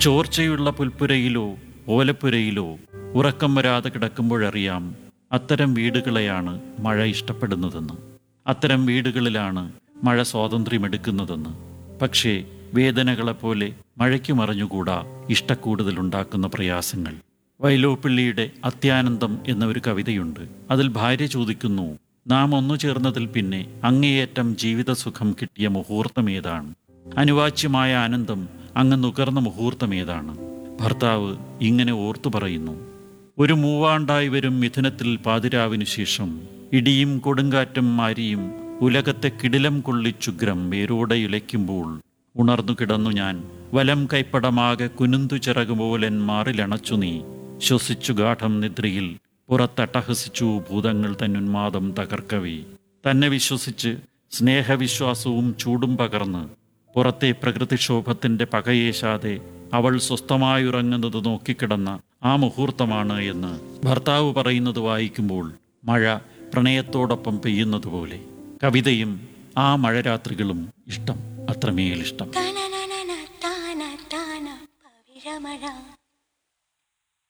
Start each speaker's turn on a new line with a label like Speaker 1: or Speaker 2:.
Speaker 1: ചോർച്ചയുള്ള പുൽപ്പുരയിലോ ഓലപ്പുരയിലോ ഉറക്കം വരാതെ കിടക്കുമ്പോഴറിയാം അത്തരം വീടുകളെയാണ് മഴ ഇഷ്ടപ്പെടുന്നതെന്ന് അത്തരം വീടുകളിലാണ് മഴ സ്വാതന്ത്ര്യമെടുക്കുന്നതെന്ന് പക്ഷേ വേദനകളെപ്പോലെ മഴയ്ക്ക് മറിഞ്ഞുകൂടാ ഇഷ്ടക്കൂടുതലുണ്ടാക്കുന്ന പ്രയാസങ്ങൾ വൈലോപ്പിള്ളിയുടെ അത്യാനന്ദം എന്ന ഒരു കവിതയുണ്ട് അതിൽ ഭാര്യ ചോദിക്കുന്നു നാം ഒന്നു ചേർന്നതിൽ പിന്നെ അങ്ങേയറ്റം ജീവിതസുഖം കിട്ടിയ മുഹൂർത്തം ഏതാണ് അനുവാച്യമായ ആനന്ദം അങ്ങ് നുകർന്ന മുഹൂർത്തം ഏതാണ് ഭർത്താവ് ഇങ്ങനെ ഓർത്തു പറയുന്നു ഒരു മൂവാണ്ടായി വരും മിഥുനത്തിൽ പാതിരാവിനു ശേഷം ഇടിയും കൊടുങ്കാറ്റും മാരിയും ഉലകത്തെ കിടിലം കൊള്ളിച്ചുഗ്രം വേരോടെ ഇലയ്ക്കുമ്പോൾ ഉണർന്നു കിടന്നു ഞാൻ വലം കൈപ്പടമാകെ കുനുന്തു ചിറകുപോലെൻ മാറിലണച്ചു നീ ശ്വസിച്ചു ഗാഠം നിദ്രയിൽ പുറത്തട്ടഹസിച്ചു ഭൂതങ്ങൾ തന്നുന്മാദം തകർക്കവേ തന്നെ വിശ്വസിച്ച് സ്നേഹവിശ്വാസവും ചൂടും പകർന്ന് പുറത്തെ പ്രകൃതിക്ഷോഭത്തിന്റെ പകയേശാതെ അവൾ സ്വസ്ഥമായുറങ്ങുന്നത് നോക്കിക്കിടന്ന ആ മുഹൂർത്തമാണ് എന്ന് ഭർത്താവ് പറയുന്നത് വായിക്കുമ്പോൾ മഴ പ്രണയത്തോടൊപ്പം പെയ്യുന്നതുപോലെ കവിതയും ആ മഴരാത്രികളും ഇഷ്ടം അത്രമേൽ ഇഷ്ടം
Speaker 2: തനനനന താന താന പവിഴമഴ